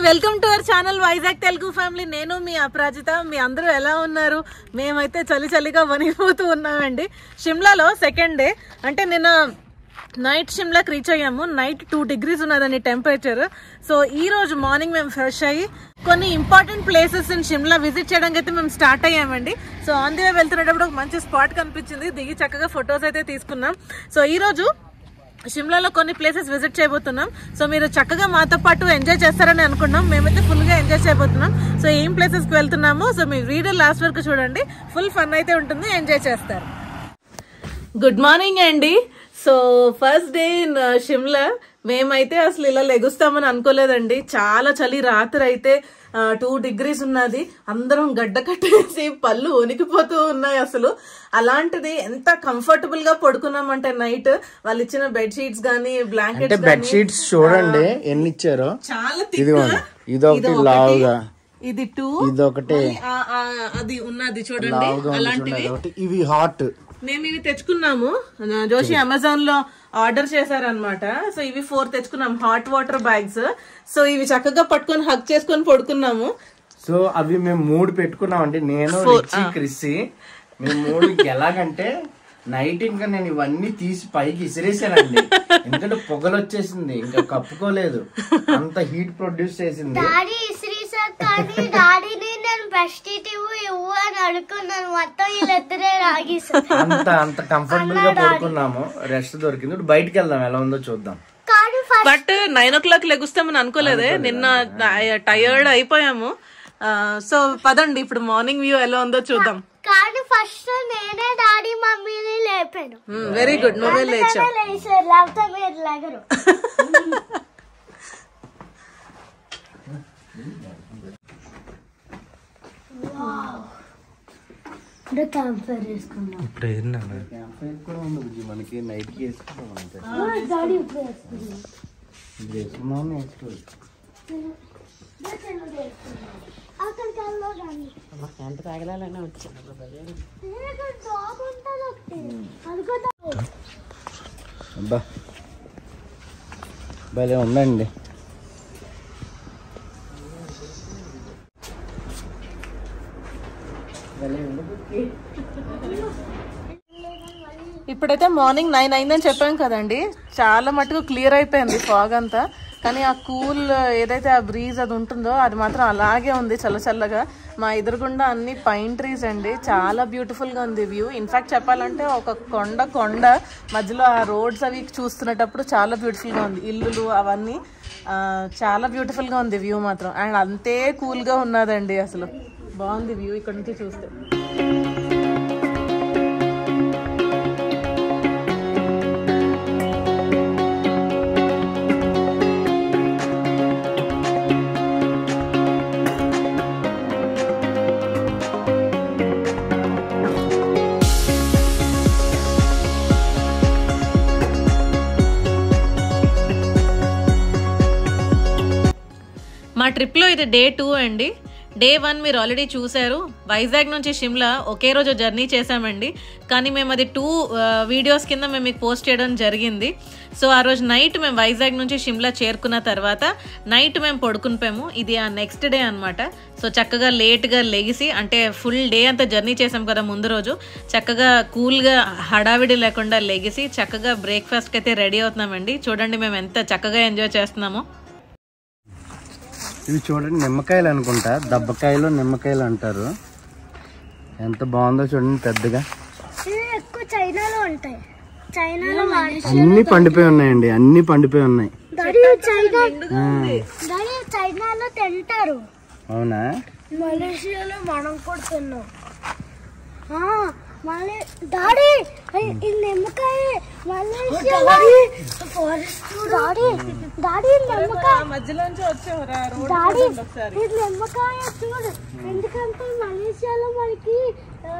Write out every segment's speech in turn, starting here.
Welcome to our channel Vizag Telugu family నేను మీ అపరాజిత మీ అందరూ ఎలా ఉన్నారు మేమైతే చలి చలిగా వణిగిపోతూ ఉన్నామండి షిమ్లాలో సెకండ్ డే అంటే నిన్న నైట్ షిమ్లాకి రీచ్ అయ్యాము నైట్ టూ డిగ్రీస్ ఉన్నదండి టెంపరేచర్ సో ఈ రోజు మార్నింగ్ మేము ఫ్రెష్ అయ్యి కొన్ని important places in Shimla visit చేయడానికి అయితే మేము స్టార్ట్ అయ్యామండి సో ఆన్ ది వే వెళ్తున్నప్పుడు ఒక మంచి స్పాట్ కనిపించింది దిగి చక్కగా ఫొటోస్ అయితే తీసుకున్నాం సో ఈ రోజు షిమ్లాలో కొన్ని ప్లేసెస్ విజిట్ చేయబోతున్నాం సో మీరు చక్కగా మాతో పాటు ఎంజాయ్ చేస్తారని అనుకున్నాం మేమైతే ఫుల్ గా ఎంజాయ్ చేయబోతున్నాం సో ఏం ప్లేసెస్ కి వెళ్తున్నామో సో మీ వీడియో లాస్ట్ వరకు చూడండి ఫుల్ ఫన్ అయితే ఉంటుంది ఎంజాయ్ చేస్తారు గుడ్ మార్నింగ్ అండి so first day in Shimla మేమైతే అసలు ఇలా లెగుస్తామని అనుకోలేదండి చాలా చలి రాత్రి అయితే టూ డిగ్రీస్ ఉన్నది అందరం గడ్డ కట్టేసి పళ్ళు వణికిపోతూ ఉన్నాయి అసలు అలాంటిది ఎంత కంఫర్టబుల్ గా పడుకున్నామంటే నైట్ వాళ్ళు ఇచ్చిన బెడ్ షీట్స్ గానీ అంటే బ్లాంకెట్స్ బెడ్ షీట్స్ చూడండి ఎన్ని ఇచ్చారో చాలా ఇదిగోండి ఇదొకటి లావుగా ఇది టూ ఇదొకటి అది ఉన్నది చూడండి లావుగా ఉంది చూడండి అదొకటి ఇవి హాట్ మేము ఇవి తెచ్చుకున్నాము నా జోషి అమెజాన్ లో ఆర్డర్ చేశారనమాట సో ఇవి ఫోర్ తెచ్చుకున్నాం హాట్ వాటర్ బ్యాగ్స్ సో ఇవి చక్కగా పట్టుకొని హక్ చేసుకొని పడుకున్నాము సో అవి మేము మూడు పెట్టుకున్నాం అండి నేను రిచి క్రిస్సి మేము మూడు ఎలాగంటే నైట్ ఇంకా నేను ఇవన్నీ తీసి పైకి ఇసిరేసానండి ఎందుకంటే పొగలు వచ్చేసింది ఇంకా కప్పుకోలేదు అంత హీట్ ప్రొడ్యూస్ చేసింది డాడీ ఇస్త్రీ సార్ కానీ డాడీని నేను బెస్ట్ ఇవ్వు ఇవ్వు అని అడుగున్నాను మొత్తం వీళ్ళిద్దరే రాగేసారు అంత అంత కంఫర్టబుల్ గా పడుకున్నాము రెస్ట్ దొరికింది ఇప్పుడు బయటికి వెళ్దాం ఎలా ఉందో చూద్దాం కానీ first but nine o'clock లెగుస్తామని అనుకోలేదే నిన్న టయర్డ్ అయిపోయాము సో పదండి ఇప్పుడు మార్నింగ్ వ్యూ ఎలా ఉందో చూద్దాం కానీ ఫస్ట్ నేనే డాడీ మమ్మీని లేపాను వెరీ గుడ్ నువ్వే లేచావు అందుకనే లేచారు లేకపోతే మీరు లేగరు కంపేర్ చేసుకున్నాం ఇప్పుడు ఏంటన్నా కూడా ఉంది బుజ్జి మనకి నైట్ కి వేసుకుంటాం అంతే డాడీ ఇప్పుడు వేసుకున్నాం ఇది వేసుకున్నాం నెక్స్ట్ అక్కడికి వెళ్ళగాని ఎంత తాగలాలన్నా వచ్చింది డాగ్ ఉంటుంది ఒకటి అనుకుంటా అబ్బా భలే ఉందండి ఇప్పుడైతే మార్నింగ్ నైన్ అయిందని చెప్పాం కదండి చాలా మటుకు క్లియర్ అయిపోయింది ఫాగ్ అంతా కానీ ఆ కూల్ ఏదైతే ఆ బ్రీజ్ అది ఉంటుందో అది మాత్రం అలాగే ఉంది చల్ల చల్లగా మా ఎదురుగుండా అన్ని పైన్ ట్రీస్ అండి చాలా బ్యూటిఫుల్ గా ఉంది వ్యూ ఇన్ఫాక్ట్ చెప్పాలంటే ఒక కొండ కొండ మధ్యలో ఆ రోడ్స్ అవి చూస్తున్నటప్పుడు చాలా బ్యూటిఫుల్ గా ఉంది ఇల్లులు అవన్నీ ఆ, చాలా బ్యూటిఫుల్ గా ఉంది వ్యూ మాత్రం అండ్ అంతే కూల్ గా ఉన్నదండి అసలు బాగుంది వ్యూ ఇక్కడ నుంచి చూస్తే మా ట్రిప్లో ఇది డే టూ అండి డే వన్ మీరు ఆల్రెడీ చూశారు వైజాగ్ నుంచి షిమ్లా ఒకే రోజు జర్నీ చేశామండి కానీ మేము అది టూ వీడియోస్ కింద మేము మీకు పోస్ట్ చేయడం జరిగింది సో ఆ రోజు నైట్ మేము వైజాగ్ నుంచి షిమ్లా చేరుకున్న తర్వాత నైట్ మేము పడుకునిపోయాము ఇది ఆ నెక్స్ట్ డే అనమాట సో చక్కగా లేట్గా లెగిసి అంటే ఫుల్ డే అంతా జర్నీ చేసాం కదా ముందు రోజు చక్కగా కూల్గా హడావిడి లేకుండా లెగిసి చక్కగా బ్రేక్ఫాస్ట్కి అయితే రెడీ అవుతున్నామండి చూడండి మేము ఎంత చక్కగా ఎంజాయ్ చేస్తున్నామో ఇవి చూడండి నిమ్మకాయలు అనుకుంటా దబ్బకాయలు నిమ్మకాయలు అంటారు ఎంత బాగుందో చూడండి పెద్దగా ఇవి ఎక్కువ చైనాలో ఉంటాయి చైనాలో వాడి- అన్ని పండిపోయి ఉన్నాయండి అన్ని పండిపోయి ఉన్నాయి డాడీ చైనా ఆ, డాడీ చైనాలో తింటారు అవునా మలేషియాలో మనం కూడా తిన్నాం ఆ, మళ్ళీ డాడీ ఈ- ఈ నిమ్మకాయ మలేషియాలో డాడీ డాడీ ఈ నిమ్మకాయ మధ్యలోంచి వచ్చేవరా డాడీ ఈ నిమ్మకాయ చూడు ఎందుకంటే మలేషియాలో మనకి ఆ,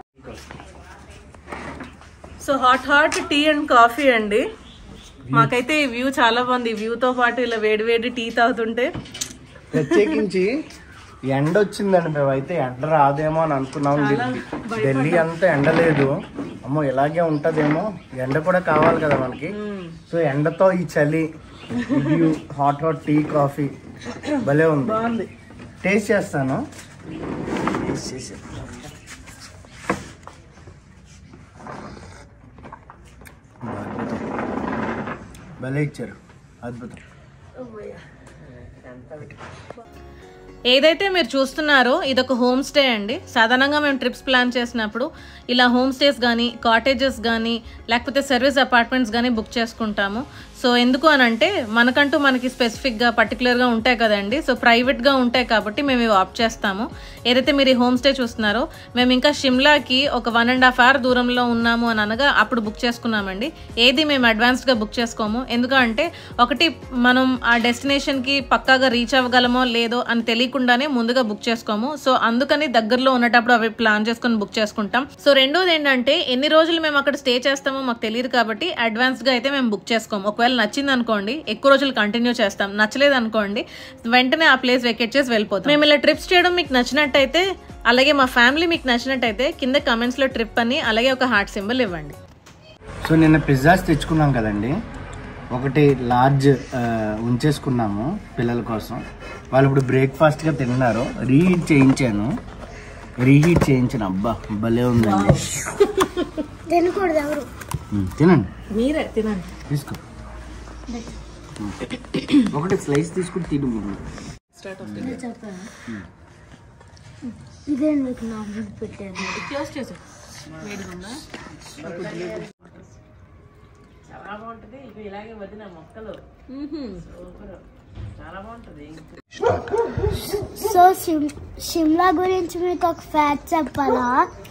so hot hot tea and coffee అండి మాకైతే ఈ వ్యూ చాలా బాగుంది ఈ వ్యూ తో పాటు ఇలా వేడి వేడి టీ తాగుతుంటే ప్రత్యేకించి ఎండ వచ్చిందండి మేమైతే ఎండ రాదేమో అని అనుకున్నాం ఢిల్లీ ఢిల్లీ అంతా ఎండ లేదు అమ్మో ఇలాగే ఉంటదేమో ఎండ కూడా కావాలి కదా మనకి సో ఎండతో ఈ చలి హాట్ హాట్ టీ కాఫీ భలే ఉంది బాగుంది టేస్ట్ చేస్తాను టేస్ట్ చేసి అద్భుతం భలే ఇచ్చారు అద్భుతం ఏదైతే మీరు చూస్తున్నారో ఇదొక హోమ్ స్టే అండి సాధారణంగా మేము ట్రిప్స్ ప్లాన్ చేసినప్పుడు ఇలా హోమ్ స్టేస్ కానీ కాటేజెస్ కానీ లేకపోతే సర్వీస్ అపార్ట్మెంట్స్ కానీ బుక్ చేసుకుంటాము సో ఎందుకు అని అంటే మనకంటూ మనకి స్పెసిఫిక్గా పర్టికులర్గా ఉంటాయి కదండి సో ప్రైవేట్గా ఉంటాయి కాబట్టి మేము ఇవి ఆప్ట్ చేస్తాము ఏదైతే మీరు ఈ హోమ్ స్టే చూస్తున్నారో మేము ఇంకా షిమ్లాకి ఒక వన్ అండ్ హాఫ్ అవర్ దూరంలో ఉన్నాము అని అనగా అప్పుడు బుక్ చేసుకున్నామండి ఏది మేము అడ్వాన్స్డ్గా బుక్ చేసుకోము ఎందుకంటే ఒకటి మనం ఆ డెస్టినేషన్కి పక్కాగా రీచ్ అవ్వగలమో లేదో అని తెలియకుండానే ముందుగా బుక్ చేసుకోము సో అందుకని దగ్గరలో ఉన్నటప్పుడు అవి ప్లాన్ చేసుకొని బుక్ చేసుకుంటాం సో రెండోది ఏంటంటే ఎన్ని రోజులు మేము అక్కడ స్టే చేస్తామో మాకు తెలియదు కాబట్టి అడ్వాన్స్గా అయితే మేము బుక్ చేసుకోము ఒకవేళ నచ్చింది అనుకోండి ఎక్కువ రోజులు కంటిన్యూ చేస్తాం నచ్చలేదు అనుకోండి వెంటనే ఆ ప్లేస్ వెకేట్ చేసి వెళ్ళిపోతాం మేము ఇలా ట్రిప్స్ చేయడం మీకు నచ్చినట్టయితే అలాగే మా ఫ్యామిలీ మీకు నచ్చినట్టయితే కింద కమెంట్స్లో ట్రిప్ అని అలాగే ఒక హార్ట్ సింబల్ ఇవ్వండి సో నిన్న పిజ్జాస్ తెచ్చుకున్నాం కదండి ఒకటి లార్జ్ ఆ, ఉంచేసుకున్నాము పిల్లల కోసం వాళ్ళు ఇప్పుడు బ్రేక్ఫాస్ట్గా తిన్నారు రీహీట్ చేయించాను రీహీట్ చేయించాను అబ్బా భలే ఉందండి తినకూడదు ఎవరు ఉమ్, తినండి మీరే తినండి తీసుకో ఉమ్. ఒకటి స్లైస్ తీసుకుని తిను ముందు. ఇదే మీకు నా ఫుడ్ పెట్టారు క్లోజ్ చేసు వేడిగుందా చాలా బాగుంటుంది ఇవి ఇలాగే వదిన మొక్కలు సూపర్ చాలా బాగుంటుంది సో సిమ్ షిమ్లా గురించి మీకు ఒక ఫ్యాక్ట్ చెప్పాలా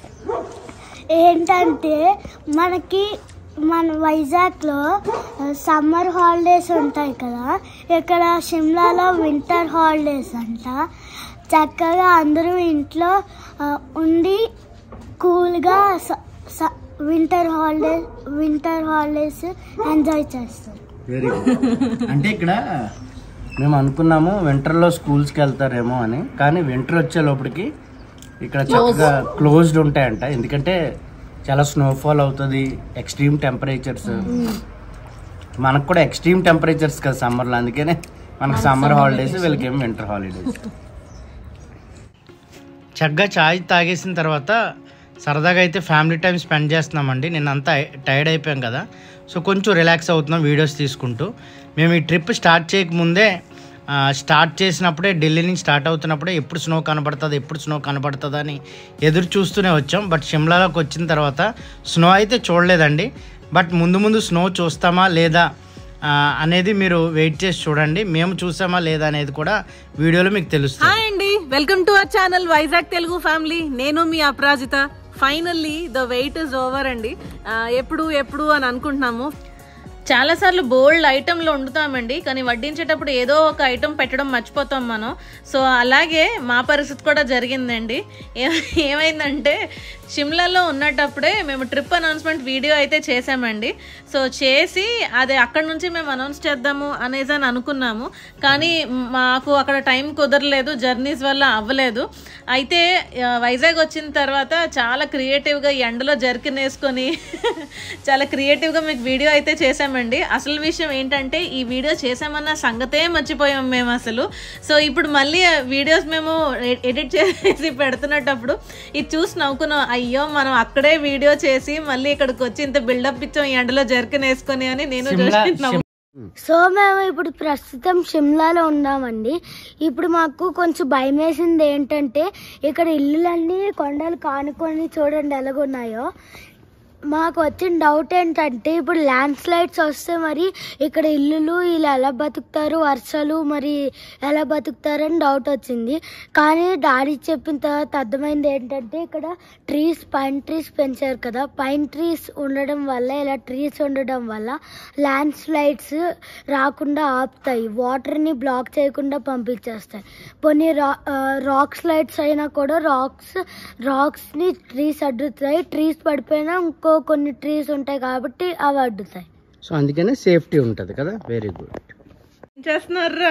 ఏంటంటే మనకి మన వైజాగ్లో సమ్మర్ హాలిడేస్ ఉంటాయి కదా ఇక్కడ షిమ్లాలో వింటర్ హాలిడేస్ అంట చక్కగా అందరూ ఇంట్లో ఆ, ఉండి కూల్గా winter holidays winter holidays enjoy చేస్తారు వెరీ గుడ్ అంటే ఇక్కడ మేము అనుకున్నాము వింటర్లో స్కూల్స్కి వెళ్తారేమో అని కానీ వింటర్ వచ్చే లోపలికి ఇక్కడ చక్కగా క్లోజ్డ్ ఉంటాయంట ఎందుకంటే చాలా స్నోఫాల్ అవుతుంది ఎక్స్ట్రీమ్ టెంపరేచర్స్ మనకు కూడా ఎక్స్ట్రీమ్ టెంపరేచర్స్ కదా సమ్మర్లో అందుకనే మనకు సమ్మర్ హాలిడేస్ వీళ్ళకేమో వింటర్ హాలిడేస్ చక్కగా చాయ్ తాగేసిన తర్వాత సరదాగా అయితే ఫ్యామిలీ టైం స్పెండ్ చేస్తున్నామండి నేను అంతా టైర్డ్ అయిపోయాం కదా సో కొంచెం రిలాక్స్ అవుతున్నాం వీడియోస్ తీసుకుంటూ మేము ఈ ట్రిప్ స్టార్ట్ చేయకముందే ఆ, స్టార్ట్ చేసినప్పుడే ఢిల్లీ నుంచి స్టార్ట్ అవుతున్నప్పుడే ఎప్పుడు స్నో కనబడుతుంది ఎప్పుడు స్నో కనబడుతుంది అని ఎదురు చూస్తూనే వచ్చాం బట్ షిమ్లాలోకి వచ్చిన తర్వాత స్నో అయితే చూడలేదండి బట్ ముందు ముందు స్నో చూస్తామా లేదా ఆ, అనేది మీరు వెయిట్ చేసి చూడండి మేము చూసామా లేదా అనేది కూడా వీడియోలో మీకు తెలుస్తుంది హాయ్ అండి welcome to our channel Vizag Telugu family నేను మీ Aparajita finally the wait is over అండి ఆ, ఎప్పుడు ఎప్పుడు అని అనుకుంటున్నాము చాలాసార్లు బోల్డ్ ఐటెంలు వండుతామండి కానీ వడ్డించేటప్పుడు ఏదో ఒక ఐటెం పెట్టడం మర్చిపోతాం మనం సో అలాగే మా పరిస్థితి కూడా జరిగిందండి ఏ- ఏమైందంటే షిమ్లాలో ఉన్నటప్పుడే మేము ట్రిప్ అనౌన్స్మెంట్ వీడియో అయితే చేసామండి సో చేసి అది అక్కడ నుంచి మేము అనౌన్స్ చేద్దాము అనేసి అని అనుకున్నాము కానీ మాకు అక్కడ టైం కుదరలేదు జర్నీస్ వల్ల అవ్వలేదు అయితే ఆ, వైజాగ్ వచ్చిన తర్వాత చాలా క్రియేటివ్గా ఎండలో జర్కిన్ వేసుకొని చాలా క్రియేటివ్గా మీకు వీడియో అయితే చేసామండి అసలు విషయం ఏంటంటే ఈ వీడియో చేసామన్న సంగతే మర్చిపోయాం మేము అసలు సో ఇప్పుడు మళ్ళీ ఆ వీడియోస్ మేము ఎ- ఎడిట్ చేసి పెడుతున్నప్పుడు ఇది చూసి నవ్వుకున్నాం అయ్యో మనం అక్కడే వీడియో చేసి మళ్ళీ ఇక్కడికి వచ్చి ఇంత బిల్డప్ ఇచ్చాం ఈ ఎండలో జర్కిన్ వేసుకొని అని నేను చూసి నవ్వు సో మేము ఇప్పుడు ప్రస్తుతం షిమ్లాలో ఉన్నామండి ఇప్పుడు మాకు కొంచెం భయం వేసింది ఏంటంటే ఇక్కడ ఇల్లులన్నీ కొండలు కానుకొని చూడండి ఎలాగున్నాయో మాకు వచ్చిన డౌట్ ఏంటంటే ఇప్పుడు ల్యాండ్ స్లైడ్స్ వస్తే మరి ఇక్కడ ఇల్లులు ఇలా ఎలా బతుకుతారు వర్షాలు మరి ఎలా బతుకుతారని డౌట్ వచ్చింది కానీ డాడీ చెప్పిన తర్వాత అర్థమైంది ఏంటంటే ఇక్కడ ట్రీస్ పైన్ ట్రీస్ పెంచారు కదా పైన్ ట్రీస్ ఉండడం వల్ల ఇలా ట్రీస్ ఉండడం వల్ల ల్యాండ్ స్లైడ్స్ రాకుండా ఆపుతాయి వాటర్ని బ్లాక్ చేయకుండా పంపించేస్తాయి కొన్ని రా రాక్ స్లైడ్స్ అయినా కూడా రాక్స్ రాక్స్ని ట్రీస్ అడ్డుతాయి ట్రీస్ పడిపోయినా ఇంకో కొన్ని ట్రీస్ ఉంటాయి కాబట్టి అవి అడ్డుతాయి సో అందుకనే సేఫ్టీ ఉంటుంది కదా వెరీ గుడ్ ఏం చేస్తున్నారా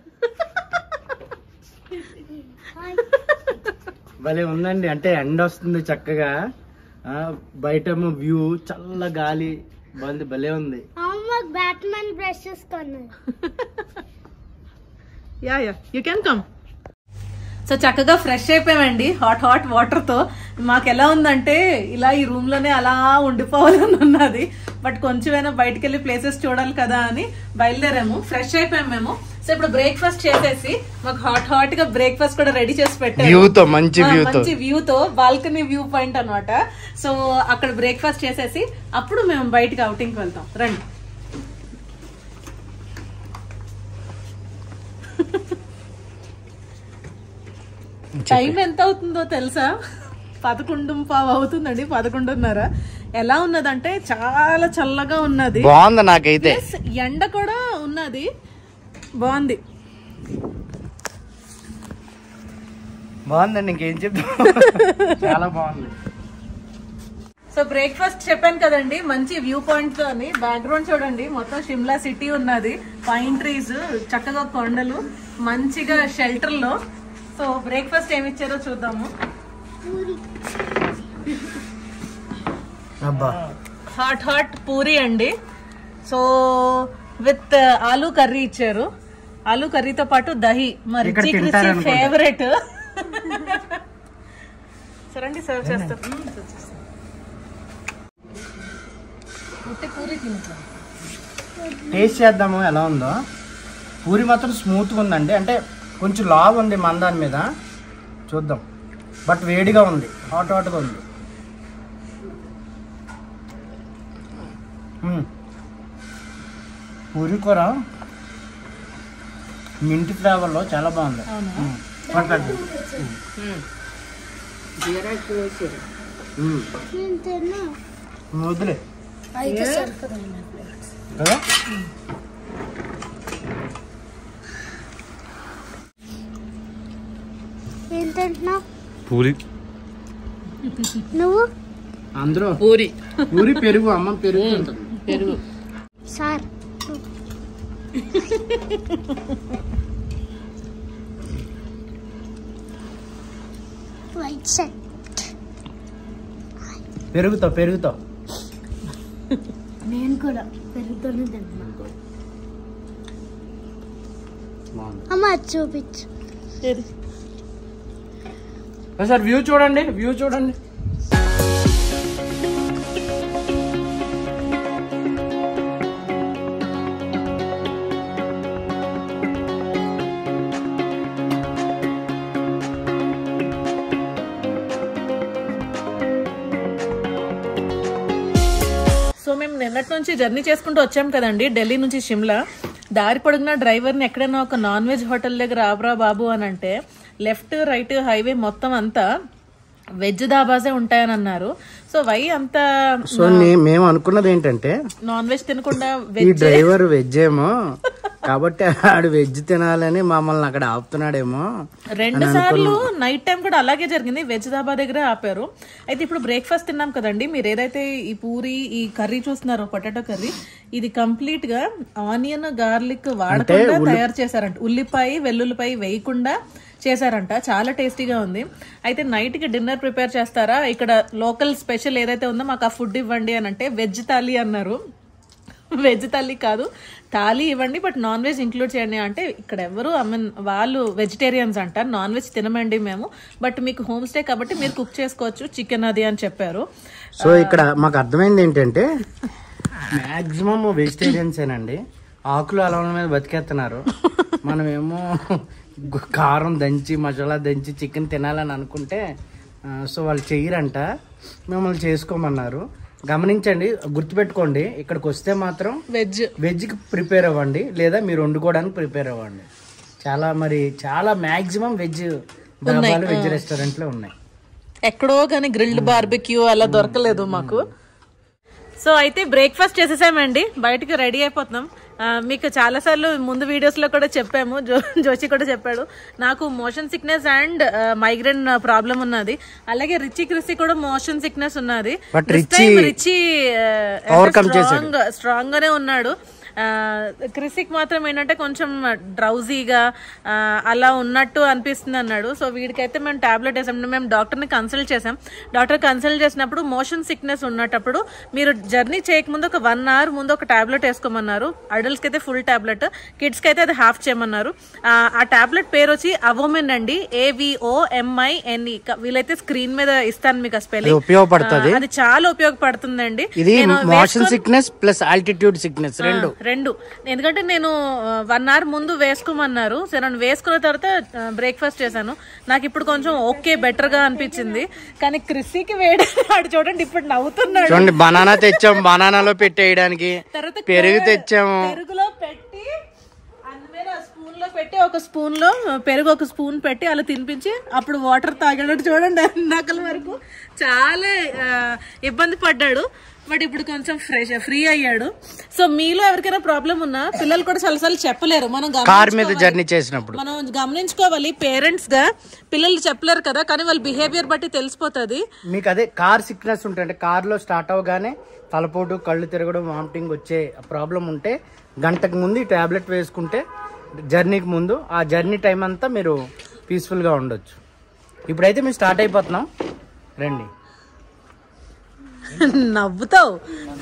భలే ఉందండి అంటే ఎండ వస్తుంది చక్కగా ఆ, బయటేమో వ్యూ చల్ల గాలి బాగుంది భలే ఉంది మాకు బ్యాట్మెన్ బ్రషెస్ కొన్నారు yeah yeah you can come so చక్కగా ఫ్రెష్ అయిపోయామండి హాట్ హాట్ వాటర్ తో మాకు ఎలా ఉందంటే ఇలా ఈ రూమ్ లోనే అలా ఉండిపోవాలని ఉన్నది బట్ కొంచెమైనా బయటకు వెళ్ళి ప్లేసెస్ చూడాలి కదా అని బయలుదేరాము ఫ్రెష్ అయిపోయాం మేము సో ఇప్పుడు బ్రేక్ఫాస్ట్ చేసేసి మాకు హాట్ హాట్ గా బ్రేక్ఫాస్ట్ కూడా రెడీ చేసి పెట్టారు వ్యూ తో మంచి ఆ, వ్యూ తో మంచి వ్యూ తో బాల్కనీ వ్యూ పాయింట్ అన్నమాట సో అక్కడ బ్రేక్ఫాస్ట్ చేసేసి అప్పుడు మేము బయటకి అవుటింగ్ వెళ్తాం రండి టైం ఎంత అవుతుందో తెలుసా పదకొండు పావు అవుతుందండి పదకొండున్నర ఎలా ఉన్నదంటే చాలా చల్లగా ఉన్నది బాగుంది నాకైతే Plus ఎండ కూడా ఉన్నది బాగుంది బాగుందండి ఇంకేం చెప్తా చాలా బాగుంది సో బ్రేక్ఫాస్ట్ చెప్పాను కదండి మంచి వ్యూ పాయింట్ తో అని బ్యాక్గ్రౌండ్ చూడండి మొత్తం షిమ్లా సిటీ ఉన్నది పైన్ ట్రీస్ చక్కగా కొండలు మంచిగా షెల్టర్ లో సో బ్రేక్ఫాస్ట్ ఏమి ఇచ్చారో చూద్దాము అబ్బా హాట్ హాట్ పూరి అండి సో విత్ ఆలూ కర్రీ ఇచ్చారు ఆలూ కర్రీతో పాటు దహి మరి ఇక్కడ తింటారనుకుంటా. ఫేవరెట్ సరండి సర్వ్ చేస్తాం మ్మ్, serve చేస్తాం. ఉట్టి పూరి తింటాం టేస్ట్ చేద్దాము ఎలా ఉందో పూరి మాత్రం స్మూత్గా ఉందండి అంటే కొంచెం లావ్ ఉంది మన దాని మీద చూద్దాం బట్ వేడిగా ఉంది హాట్ హాట్గా ఉంది మ్మ్. పూరి కూర మింటి ఫ్లేవర్లో చాలా బాగుంది అవునా? మ్మ్. పర్ఫెక్ట్ మ్మ్. వదిలే కదా ఏం తింటున్నావు పూరి నువ్వు అందరూ పూరి పూరి పెరుగు అమ్మ పెరుగు ఉంటుంది పెరుగు సార్ వైట్ షర్ట్ పెరుగుతో పెరుగుతో నేను కూడా పెరుగుతూనే తింటున్నా బాగుంది అమ్మ అది చూపించు ఏది? సార్ వ్యూ చూడండి వ్యూ చూడండి సో మేము నిన్నటి నుంచి జర్నీ చేసుకుంటూ వచ్చాం కదండి ఢిల్లీ నుంచి షిమ్లా దారి పొడుగున డ్రైవర్ని ఎక్కడైనా ఒక నాన్ వెజ్ హోటల్ దగ్గర ఆబ్రా బాబు అని అంటే లెఫ్ట్ రైట్ హైవే మొత్తం అంతా వెజ్ దాబాసే ఉంటాయని అన్నారు సో వై అంత సో నే- మేము అనుకున్నది ఏంటంటే నాన్ వెజ్ తినకుండా ఈ వెజ్ డ్రైవర్ వెజ్ ఏమో కాబట్టి ఆడు వెజ్ తినాలని మమ్మల్ని అక్కడ ఆపుతున్నాడేమో రెండు సార్లు నైట్ టైం కూడా అలాగే జరిగింది వెజ్ దాబా దగ్గర ఆపారు అయితే ఇప్పుడు బ్రేక్ఫాస్ట్ తిన్నాం కదండి మీరు ఏదైతే ఈ పూరి ఈ కర్రీ చూస్తున్నారో పొటాటో కర్రీ ఇది కంప్లీట్ గా ఆనియన్ గార్లిక్ వాడకుండా తయారు చేశారంట ఉల్లిపాయ వెల్లుల్లిపాయ వేయకుండా చేశారంట చాలా టేస్టీగా ఉంది అయితే నైట్ కి డిన్నర్ ప్రిపేర్ చేస్తారా ఇక్కడ లోకల్ స్పెషల్ ఏదైతే ఉందో మాకు ఆ ఫుడ్ ఇవ్వండి అని అంటే వెజ్ థాలీ అన్నారు వెజ్ థాలీ కాదు థాలీ ఇవ్వండి బట్ నాన్ వెజ్ ఇంక్లూడ్ చేయండి అంటే ఇక్కడ ఎవరు ఐ మీన్ వాళ్ళు వెజిటేరియన్స్ అంటారు నాన్ వెజ్ తినమండి మేము బట్ మీకు హోమ్ స్టే కాబట్టి మీరు కుక్ చేసుకోవచ్చు చికెన్ అది అని చెప్పారు సో ఇక్కడ మాకు అర్థమైంది ఏంటంటే మాక్సిమం వెజిటేరియన్స్ ఏనండి ఆకులు అలవల మీద బతికేస్తున్నారు మనమేమో గు- కారం దంచి మసాలా దంచి చికెన్ తినాలని అనుకుంటే ఆ, సో వాళ్ళు చెయ్యరంట మిమ్మల్ని చేసుకోమన్నారు గమనించండి గుర్తుపెట్టుకోండి ఇక్కడికి వస్తే మాత్రం వెజ్ వెజ్కి ప్రిపేర్ అవ్వండి లేదా మీరు వండుకోవడానికి ప్రిపేర్ అవ్వండి చాలా మరి చాలా మాక్సిమం వెజ్ డాబాలు వెజ్ రెస్టారెంట్లో ఉన్నాయి ఎక్కడో కానీ గ్రిల్డ్ బార్బిక్యూ అలా దొరకలేదు మాకు సో అయితే బ్రేక్ఫాస్ట్ చేసేసామండి బయటకు రెడీ అయిపోతున్నాం ఆ, మీకు చాలాసార్లు ముందు వీడియోస్ లో కూడా చెప్పాము జో జోషి కూడా చెప్పాడు నాకు motion sickness and migraine problem ఉన్నది అలాగే రిచి క్రిసి కూడా మోషన్ సిక్నెస్ ఉన్నది But This Richie time Richie overcome strong strong గానే ఉన్నాడు క్రిసిక్ మాత్రం ఏంటంటే కొంచెం డ్రౌజీగా అలా ఉన్నట్టు అనిపిస్తుంది అన్నాడు సో వీడికైతే మేము టాబ్లెట్ వేసాం మేము డాక్టర్ని కన్సల్ట్ చేసాం డాక్టర్ కన్సల్ట్ చేసినప్పుడు మోషన్ సిక్నెస్ ఉన్నటప్పుడు మీరు జర్నీ చేయకముందు ఒక వన్ అవర్ ముందు ఒక టాబ్లెట్ వేసుకోమన్నారు అడల్ట్స్కి అయితే ఫుల్ టాబ్లెట్ కిడ్స్కి అయితే అది హాఫ్ చేయమన్నారు ఆ, ఆ టాబ్లెట్ పేరు వచ్చి అవోమెన్ అండి ఏవిఓ ఎంఐఎన్ఈ వీలైతే స్క్రీన్ మీద ఇస్తాను మీకు ఆ స్పెల్లింగ్ ఉపయోగపడుతుంది అది చాలా ఉపయోగపడుతుందండి ఇది నేను motion sickness plus altitude sickness రెండు రెండు ఎందుకంటే నేను వన్ అవర్ ముందు వేసుకోమన్నారు సరే నేను వేసుకున్న తర్వాత బ్రేక్ఫాస్ట్ చేశాను నాకు ఇప్పుడు కొంచెం ఓకే బెటర్ గా అనిపించింది కానీ క్రిస్సీకి వేడి ఆడు చూడండి ఇప్పుడు నవ్వుతున్నాడు చూడండి బనానా తెచ్చాం బనానాలో పెట్టేయడానికి తర్వాత పెరుగు కర్డ్ తెచ్చాము పెరుగులో పెట్టి అందుమీద స్పూన్ లో పెట్టి ఒక స్పూన్ లో పెరుగు ఒక స్పూన్ పెట్టి అలా తినిపించి అప్పుడు వాటర్ తాగాడు చూడండి ఇందాకల వరకు చాలా ఆ, ఇబ్బంది పడ్డాడు బట్ ఇప్పుడు కొంచెం ఫ్రెష్ ఫ్రీ అయ్యాడు సో మీలో ఎవరికైనా ప్రాబ్లం ఉన్నా పిల్లలు కూడా చాలాసార్లు చెప్పలేరు మనం కార్ గమనించుకోవాలి. మీద జర్నీ చేసినప్పుడు మనం గమనించుకోవాలి పేరెంట్స్ గా పిల్లలు చెప్పలేరు కదా కానీ వాళ్ళ బిహేవియర్ బట్టి తెలిసిపోతుంది మీకు అదే కార్ సిక్నెస్ ఉంటే కార్ లో స్టార్ట్ అవగానే తలపోటు కళ్ళు తిరగడం వామిటింగ్ వచ్చే ప్రాబ్లం ఉంటే గంటకు ముందు ఈ టాబ్లెట్ వేసుకుంటే జర్నీకి ముందు ఆ జర్నీ టైం అంతా మీరు పీస్ఫుల్ గా ఉండొచ్చు ఇప్పుడైతే మేము స్టార్ట్ అయిపోతున్నాం రండి నవ్వుతావు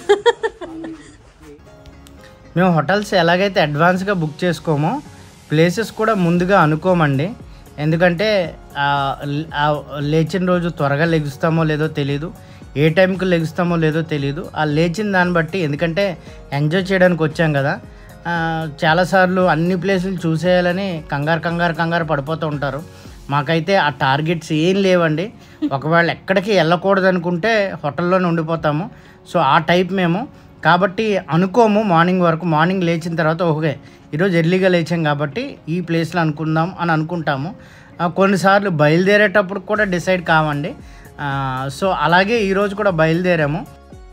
మేము హోటల్స్ ఎలాగైతే అడ్వాన్స్గా బుక్ చేసుకోమో ప్లేసెస్ కూడా ముందుగా అనుకోమండి ఎందుకంటే ఆ ఆ లేచిన రోజు త్వరగా లెగుస్తామో లేదో తెలియదు ఏ టైంకి లెగుస్తామో లేదో తెలియదు ఆ లేచిన దాన్ని బట్టి ఎందుకంటే ఎంజాయ్ చేయడానికి వచ్చాం కదా ఆ, చాలాసార్లు అన్ని ప్లేసులు చూసేయాలని కంగారు కంగారు కంగారు పడిపోతూ ఉంటారు మాకైతే ఆ టార్గెట్స్ ఏం లేవండి ఒకవేళ ఎక్కడికి వెళ్ళకూడదు అనుకుంటే హోటల్లోనే ఉండిపోతాము సో ఆ టైప్ మేము కాబట్టి అనుకోము మార్నింగ్ వరకు మార్నింగ్ లేచిన తర్వాత ఓకే ఈరోజు ఎర్లీగా లేచాం కాబట్టి ఈ ప్లేస్లో అనుకుందాం అని అనుకుంటాము ఆ, కొన్నిసార్లు బయలుదేరేటప్పుడు కూడా డిసైడ్ కావండి ఆ, సో అలాగే ఈరోజు కూడా బయలుదేరాము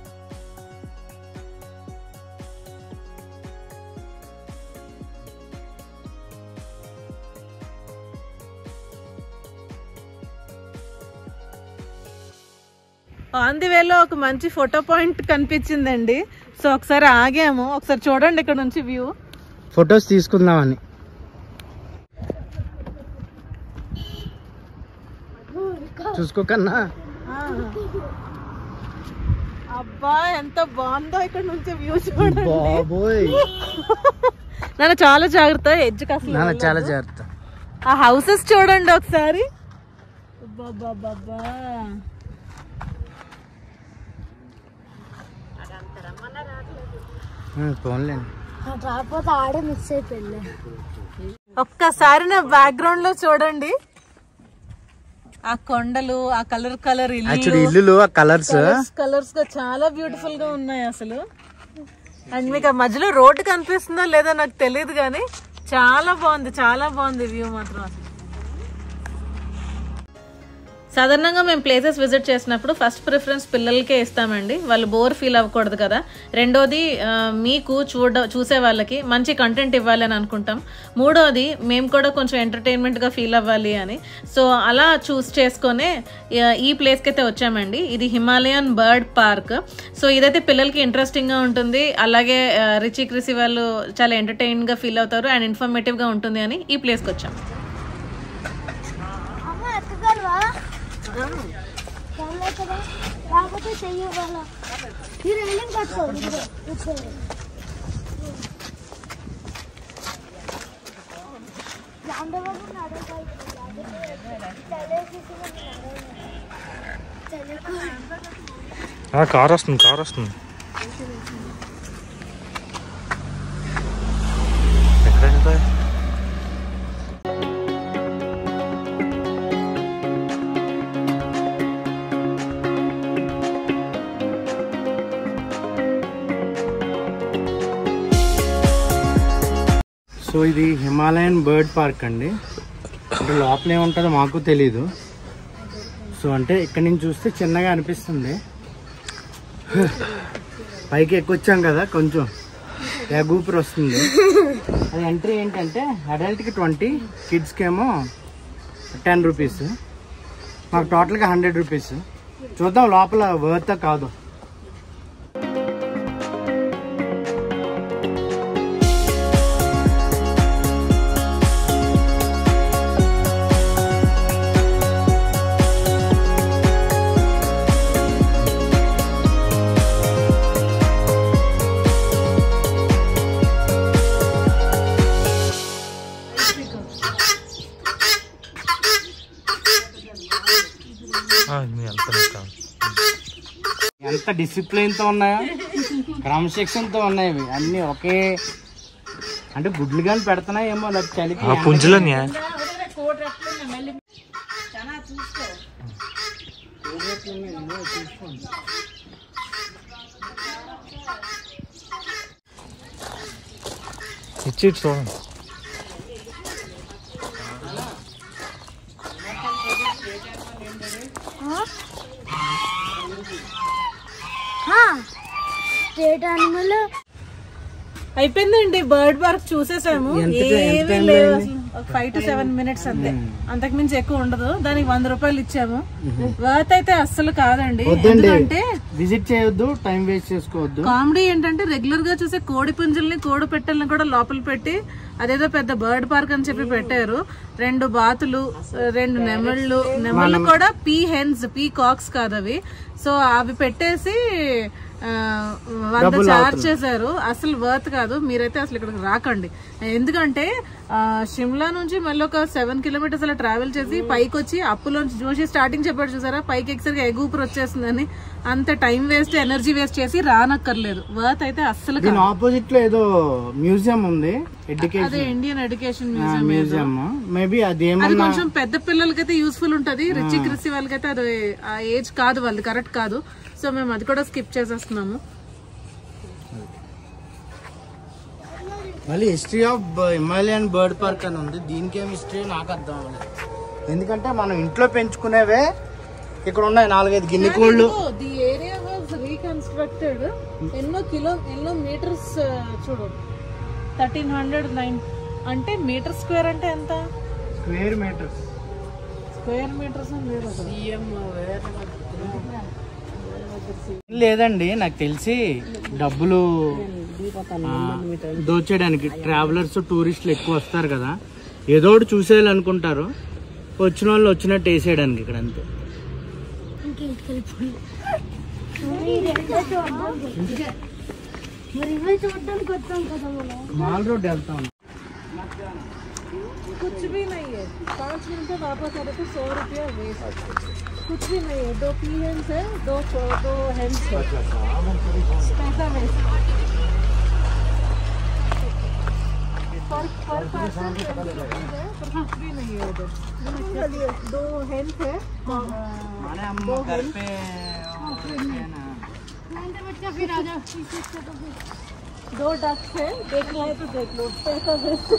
ఆన్ ది వేలో ఒక మంచి ఫోటో పాయింట్ కనిపించిందండి సో ఒకసారి ఆగాము ఒకసారి చూడండి ఇక్కడ నుంచి వ్యూ ఫొటోస్ తీసుకుందామని చూసుకోకన్నా అబ్బా ఎంత బాగుందో ఇక్కడ నుంచి వ్యూ చూడండి బాబోయ్ నాన్న చాలా జాగ్రత్త ఎడ్జ్కి అసలు నాన్న వెళ్ళొద్దు. చాలా జాగ్రత్త ఆ హౌసెస్ చూడండి ఒకసారి అబ్బబ్బబ్బబ్బా. ఫోన్లేండి రాకపోతే ఆడే మిస్ అయిపోయింది ఒక్కసారి నా బ్యాక్గ్రౌండ్ లో చూడండి ఆ కొండలు ఆ కలర్ కలర్ యాక్చువల్లీ ఇల్లు ఇల్లులు ఆ కలర్స్ కలర్స్ గా చాలా బ్యూటిఫుల్ గా ఉన్నాయి అసలు అండ్ మీకు ఆ మధ్యలో రోడ్డు కనిపిస్తుందో లేదో నాకు తెలియదు కానీ చాలా బాగుంది చాలా బాగుంది వ్యూ మాత్రం అసలు సాధారణంగా మేము ప్లేసెస్ విజిట్ చేసినప్పుడు ఫస్ట్ ప్రిఫరెన్స్ పిల్లలకే ఇస్తామండి వాళ్ళు బోర్ ఫీల్ అవ్వకూడదు కదా రెండోది ఆ, మీకు చూడ చూసే వాళ్ళకి మంచి కంటెంట్ ఇవ్వాలి అని అనుకుంటాం మూడోది మేము కూడా కొంచెం ఎంటర్టైన్మెంట్గా ఫీల్ అవ్వాలి అని సో అలా చూస్ చేసుకొనే ఆ, ఈ ప్లేస్కి అయితే వచ్చామండి ఇది హిమాలయన్ బర్డ్ పార్క్ సో ఇదైతే పిల్లలకి ఇంట్రెస్టింగ్గా ఉంటుంది అలాగే ఆ, రిచి క్రిసి వాళ్ళు చాలా ఎంటర్టైన్గా ఫీల్ అవుతారు అండ్ ఇన్ఫర్మేటివ్గా ఉంటుంది అని ఈ ప్లేస్కి వచ్చాం అమ్మ ఎక్కగలవా చాలే కదా రాకపోతే చెయ్యాల ఈ రైలింగ్ కట్టుకో ఇదిగో, ఇదిగో. జాండవాడు ఉన్నాడు బయట. చలేసేసి ఉన్నాడు. చలేకో. కార్ వస్తుంది కార్ వస్తుంది ఎక్కడ సో ఇది హిమాలయన్ బర్డ్ పార్క్ అండి అంటే లోపల ఏముంటుందో మాకు తెలీదు సో అంటే ఇక్కడ నుంచి చూస్తే చిన్నగా అనిపిస్తుంది పైకి ఎక్కొచ్చాం కదా కొంచెం ఎగూపిరి వస్తుంది అది ఎంట్రీ ఏంటంటే అడల్ట్కి ట్వంటీ కిడ్స్కి ఏమో టెన్ రూపీస్ మాకు టోటల్గా హండ్రెడ్ రూపీస్ చూద్దాం లోపల వర్త్ కాదు ఎంత డిసిప్లిన్ తో ఉన్నాయో క్రమశిక్షణతో ఉన్నాయి ఇవి అన్ని ఒకే అంటే గుడ్లు కానీ పెడుతున్నాయి ఏమో లేకపోతే చలికి ఆ పుంజులోని ఇచ్చి ఇటు చూడండి స్టేట్ యానిమల్ అయిపోయిందండి బర్డ్ పార్క్ చూసేసాము ఏమీ లేవు అసలు ఒక ఫైవ్ టు సెవెన్ మినిట్స్ అంతే అంతకు మించి ఎక్కువ ఉండదు దానికి వంద రూపాయలు ఇచ్చాము వర్త్ అయితే అస్సలు కాదండి ఎందుకంటే విజిట్ చేయొద్దు టైం వేస్ట్ చేసుకోవద్దు కామెడీ ఏంటంటే రెగ్యులర్ గా చూసే కోడి పుంజుల్ని కోడి పెట్టెల్ని కూడా లోపల పెట్టి అదేదో పెద్ద బర్డ్ పార్క్ అని చెప్పి పెట్టారు రెండు బాతులు రెండు నెమళ్ళు నెమళ్ళు కూడా పీ హెన్స్ పీ కాక్స్ కాదు అవి సో అవి పెట్టేసి ఆ, వంద చార్జ్ చేశారు అసలు వర్త్ కాదు మీరైతే అసలు ఇక్కడికి రాకండి ఎందుకంటే ఆ, షిమ్లా నుంచి మళ్ళీ ఒక సెవెన్ కిలోమీటర్స్ అలా ట్రావెల్ చేసి పైకి వచ్చి అప్పులోంచి జోషి స్టార్టింగ్ చెప్పాడు చూసారా పైకి ఎక్సరికి ఎగూపర్ వచ్చేస్తుందని అంత టైం వేస్ట్ ఎనర్జీ వేస్ట్ చేసి రానక్కర్లేదు వర్త్ అయితే అస్సలు దీని ఆపోజిట్ లో ఏదో మ్యూజియం ఉంది ఎడ్యుకేషన్ అదే Indian education museum museum maybe అది అదేమన్నా కొంచెం పెద్ద పిల్లలకైతే యూస్ఫుల్ ఉంటది రిచి క్రిసి వాళ్ళకైతే అది ఆ ఏజ్ కాదు వాళ్ళది కరెక్ట్ కాదు సో మేము అది కూడా స్కిప్ చేసేస్తున్నాము మళ్ళీ history of Himalayan bird park అని ఉంది దీనికి ఏం హిస్టరీ నాకు అర్థం అవ్వలేదు ఎందుకంటే మనం ఇంట్లో పెంచుకునేవే ఇక్కడ ఉన్నాయి నాలుగైదు గిన్నె కోళ్ళు ది ఏరియా వాజ్ రీకన్స్ట్రక్టెడ్ ఎన్నో కిలో ఎన్నో మీటర్స్ చూడు థర్టీన్ హండ్రెడ్ నైన్ అంటే మీటర్ స్క్వేర్ అంటే ఎంత స్క్వేర్ మీటర్స్ స్క్వేర్ మీటర్స్ అని లేదు అసలు. లేదండి నాకు తెలిసి డబ్బులు ఆ, దోచేయడానికి ట్రావెలర్స్ టూరిస్టులు ఎక్కువ వస్తారు కదా ఏదో ఒకటి చూసేయాలనుకుంటారు వచ్చిన వాళ్ళు వచ్చినట్టు వేసేయడానికి ఇక్కడ అంతే మరి ఇవే చూడడానికి వచ్చాం కదా మనం మాల్ రోడ్ వెళ్తాం कुछ भी नहीं है पाँच मिनट में वापस आने को सौ रुपया वेस्ट कुछ भी नहीं है दो पी हेंस है दो दो हेंस है पैसा वेस्ट पर पर पर्सन है पर कुछ भी नहीं है उधर दो हेंस है दो हेंस दो डक्स है देखना है तो देख लो पैसा वेस्ट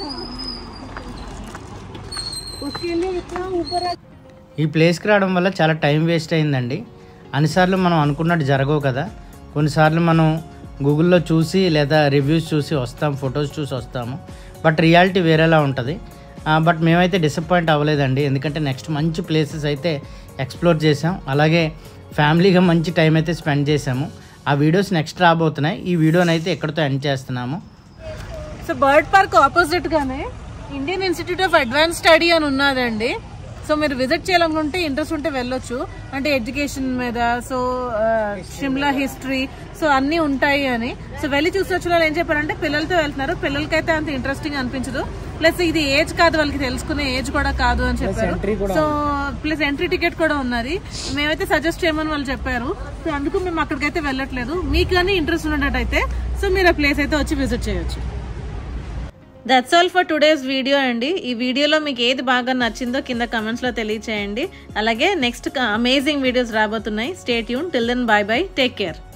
उसके लिए इतना ऊपर है ఈ ప్లేస్కి రావడం వల్ల చాలా టైం వేస్ట్ అయిందండి అన్నిసార్లు మనం అనుకున్నట్టు జరగవు కదా కొన్నిసార్లు మనం గూగుల్లో చూసి లేదా రివ్యూస్ చూసి వస్తాం ఫొటోస్ చూసి వస్తాము బట్ రియాలిటీ వేరేలా ఉంటుంది బట్ మేమైతే డిసప్పాయింట్ అవ్వలేదండి ఎందుకంటే నెక్స్ట్ మంచి ప్లేసెస్ అయితే ఎక్స్ప్లోర్ చేసాం అలాగే ఫ్యామిలీగా మంచి టైం అయితే స్పెండ్ చేసాము ఆ వీడియోస్ నెక్స్ట్ రాబోతున్నాయి ఈ వీడియోని అయితే ఎక్కడితో ఎండ్ చేస్తున్నాము సో బర్డ్ పార్క్ ఆపోజిట్ గానే Indian Institute of Advance Study అని ఉన్నదండి సో మీరు విజిట్ చేయాలనుకుంటే ఇంట్రెస్ట్ ఉంటే వెళ్ళొచ్చు అంటే ఎడ్యుకేషన్ మీద సో ఆ, షిమ్లా హిస్టరీ సో అన్నీ ఉంటాయి అని సో వెళ్ళి చూసి వచ్చిన వాళ్ళు ఏం చెప్పారంటే పిల్లలతో వెళ్తున్నారు పిల్లలకైతే అంత ఇంట్రెస్టింగ్ అనిపించదు ప్లస్ ఇది ఏజ్ కాదు వాళ్ళకి తెలుసుకునే ఏజ్ కూడా కాదు అని చెప్పారు సో ప్లస్ ఎంట్రీ టికెట్ కూడా ఉన్నది మేమైతే సజెస్ట్ చేయమని వాళ్ళు చెప్పారు సో అందుకు మేము అక్కడికైతే వెళ్ళట్లేదు మీకు కానీ ఇంట్రెస్ట్ ఉన్నట్టయితే సో మీరు ఆ ప్లేస్ అయితే వచ్చి విజిట్ చేయొచ్చు that's all for today's video అండి ఈ వీడియోలో మీకు ఏది బాగా నచ్చిందో కింద కమెంట్స్లో తెలియచేయండి అలాగే నెక్స్ట్ అమేజింగ్ వీడియోస్ రాబోతున్నాయి స్టేట్ యూన్ till then bye bye take care